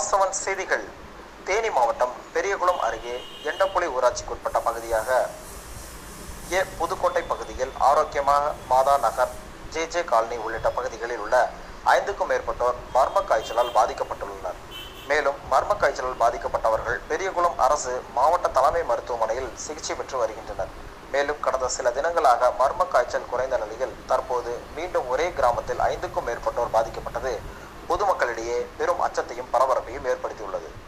வாசவன் செய்திகள் தேனி மாவட்டம் பெரியகுளம் அருகே எண்டப்புலி ஊராட்சிக்குட்பட்ட பகுதியாக ஏ புதுக்கோட்டை பகுதியில் ஆரோக்கியமாக மாதா நகர் ஜே ஜே காலனி உள்ளிட்ட பகுதிகளில் உள்ள ஐந்துக்கும் மேற்பட்டோர் மர்ம காய்ச்சலால் பாதிக்கப்பட்டுள்ளனர் மேலும் மர்ம காய்ச்சலால் பாதிக்கப்பட்டவர்கள் பெரியகுளம் அரசு மாவட்ட தலைமை மருத்துவமனையில் சிகிச்சை பெற்று வருகின்றனர் மேலும் கடந்த சில தினங்களாக மர்ம காய்ச்சல் குறைந்த நிலையில் தற்போது மீண்டும் ஒரே கிராமத்தில் ஐந்துக்கும் மேற்பட்டோர் பாதிக்கப்பட்டது பொதுமக்களிடையே பெரும் அச்சத்தையும் பரபரப்பையும் ஏற்படுத்தியுள்ளது